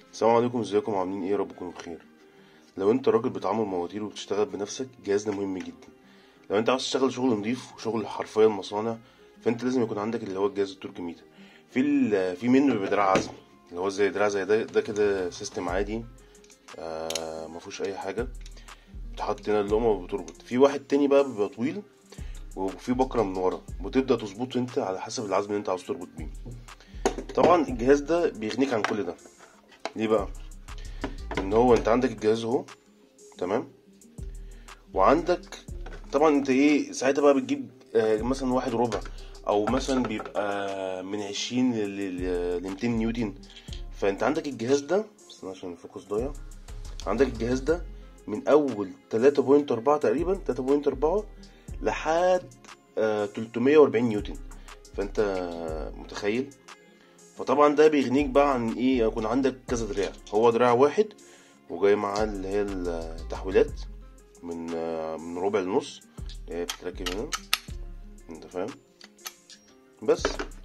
السلام عليكم ازيكم عاملين ايه يا رب تكونوا بخير لو انت راجل بتعمل مواتير وبتشتغل بنفسك الجهاز ده مهم جدا لو انت عاوز تشتغل شغل نضيف وشغل حرفيا مصانع فانت لازم يكون عندك اللي هو الجهاز التركي ميتر في ال- في منه بيبقى دراع عزم اللي هو زي دراع زي ده ده كده سيستم عادي آه مفهوش اي حاجه بتحط هنا اللقمه وبتربط في واحد تاني بقى بيبقى طويل وفي بكره من ورا وتبدا تظبطه انت على حسب العزم اللي انت عاوز تربط بيه طبعا الجهاز ده بيغنيك عن كل ده ليه بقى ان هو انت عندك الجهاز اهو تمام وعندك طبعا انت ايه ساعتها بقى بتجيب آه، مثلا واحد ربع او مثلا بيبقى من عشرين ل 200 نيوتن فانت عندك الجهاز ده استنى عشان الفوكس ضايع عندك الجهاز ده من اول 3.4 تقريبا 3.4 لحد آه، 340 نيوتن فانت متخيل فطبعا ده بيغنيك بقى عن ايه يكون عندك كذا دراع هو دراع واحد وجاي معاه اللي هي التحويلات من آه، من ربع لنص اللي هي بتتركب هنا انت فاهم بس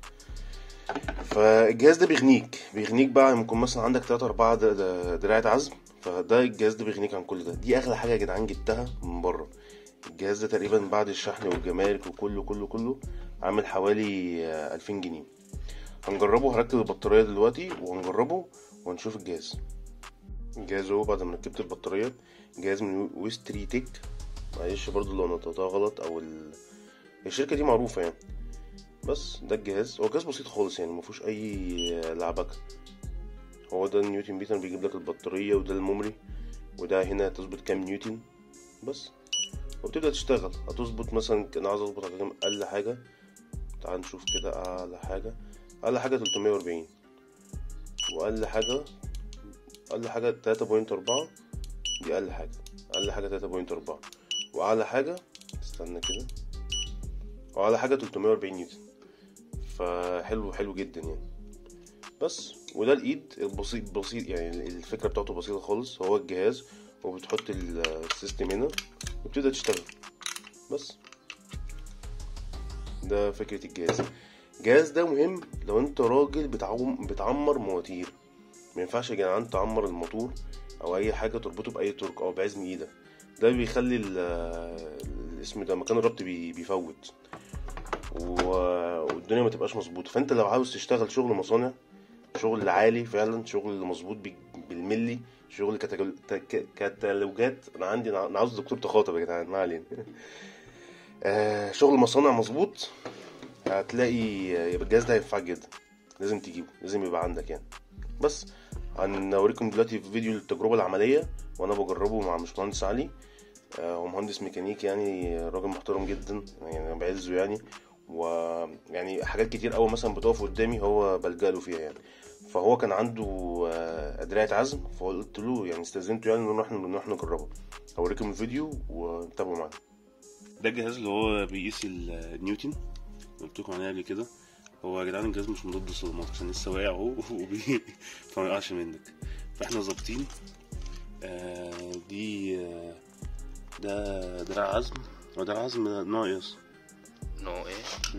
فالجهاز ده بيغنيك بيغنيك بقى ممكن مثلا عندك تلاتة أربعة د- د- دراعات عزم فده الجهاز ده بيغنيك عن كل ده دي أغلى حاجة يا جدعان جبتها من بره الجهاز ده تقريبا بعد الشحن والجمارك وكله كله كله عامل حوالي آه، ألفين جنيه هنجربه هركب البطارية دلوقتي وهنجربه وهنشوف الجهاز الجهاز اهو بعد ما ركبت البطارية جهاز من ويستري تيك معلش برضو لو نطقتها غلط او ال... الشركة دي معروفة يعني بس ده الجهاز هو جهاز بسيط خالص يعني مفيهوش اي لعبكة هو ده النيوتن ميتر بيجيب لك البطارية وده الميموري وده هنا تظبط كام نيوتن بس وبتبدأ تشتغل هتظبط مثلا انا عايز اظبط على كام اقل حاجة تعال نشوف كده اعلى حاجة اقل حاجة 340 واقل حاجة اقل حاجة 3.4 دي اقل حاجة اقل حاجة 3.4 واعلى حاجة استنى كده واعلى حاجة 340 نيوتن فحلو حلو جدا يعني بس وده الايد البسيط بسيط يعني الفكرة بتاعته بسيطة خالص هو الجهاز وبتحط ال- السيستم هنا وبتبدأ تشتغل بس ده فكرة الجهاز الجهاز ده مهم لو انت راجل بتعم بتعمر مواتير ما ينفعش يا جدعان تعمر الموتور او اي حاجه تربطه باي تورك او بعزم ايدك ده بيخلي ال- الاسم ده مكان الربط بي- بيفوت و- والدنيا ما تبقاش مظبوطه فانت لو عاوز تشتغل شغل مصانع شغل عالي فعلا شغل مظبوط بال- بالملي شغل كتالوج- تك- كتالوجات انا عندي انا عاوز دكتور تخاطب يا جدعان ما علينا آه، شغل مصانع مظبوط هتلاقي يبقى الجهاز ده هينفعك جدا لازم تجيبه لازم يبقى عندك يعني بس هنوريكم دلوقتي في فيديو التجربة العملية وانا بجربه مع باشمهندس علي آه، هو مهندس ميكانيكي يعني راجل محترم جدا يعني انا بعزه يعني ويعني حاجات كتير قوي مثلا بتقف قدامي هو بلجأ له فيها يعني فهو كان عنده آه، أدراية عزم فقلت له يعني استأذنته يعني نروح نروح نجربه هوريكم الفيديو وتابعوا معانا ده الجهاز اللي هو بيقيس النيوتن قلت لكم عليه قبل كده هو يا جدعان الجهاز مش مضاد للصدمات عشان لسه واقع اهو وبي فما يقعش منك فاحنا ظابطين آه دي آه ده دراع عزم هو دراع عزم ناقص نوع ايه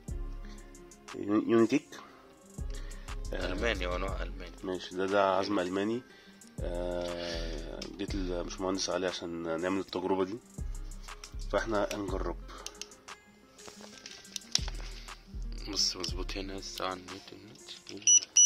يونيتيك الماني ونوع الماني ماشي ده ده عزم الماني آه جيت الباشمهندس علي عشان نعمل التجربه دي فاحنا هنجرب بص مظبوط هنا هسه على النت النت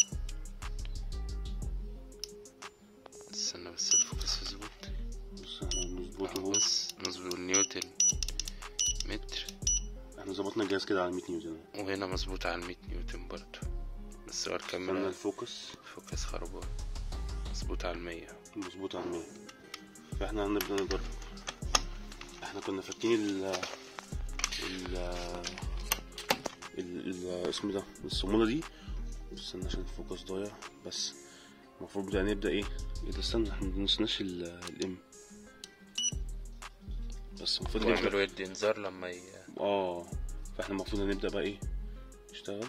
استنى بس الفوكس يظبط بص احنا بنظبطه أهو اهو بص مظبوط نيوتن متر احنا ظبطنا الجهاز كده على 100 نيوتن وهنا مظبوط على المية نيوتن برضه بس هو استنى الكاميرا الفوكس فوكس خربان مظبوط على المية مظبوط على 100 فاحنا هنبدأ نجرب احنا كنا فاكين ال ال ال ال- اسمه ده الصامولة دي استنى عشان الفوكس ضايع بس المفروض بقى نبدأ ايه ايه ده استنى احنا منسناش الام بس المفروض نبدأ ويعملوا يدي انذار لما ي... اه فاحنا المفروض نبدأ بقى ايه نشتغل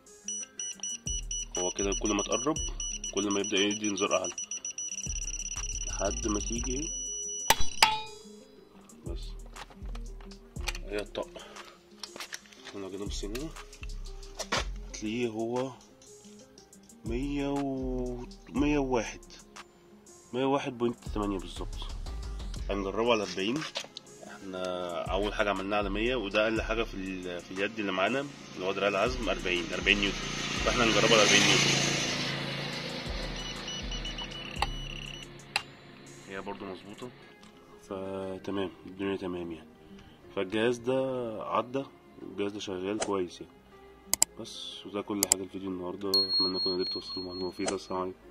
هو كده كل ما تقرب كل ما يبدأ يدي انذار اعلى لحد ما تيجي ايه بس هي الطق احنا لو جينا بصينا هتلاقيه هو مية و مية 101 101.8 بالظبط هنجربه على 40 احنا اول حاجه عملناها على 100 وده اقل حاجه في ال... في اليد اللي معانا اللي هو دراع العزم 40 40 نيوتن فاحنا هنجربه على 40 نيوتن هي برضو مظبوطه فتمام الدنيا تمام يعني فالجهاز ده عدى والجهاز ده شغال كويس يعني بس وده كل حاجه الفيديو النهارده اتمنى اكون قدرت اوصل المعلومه مفيده السلام عليكم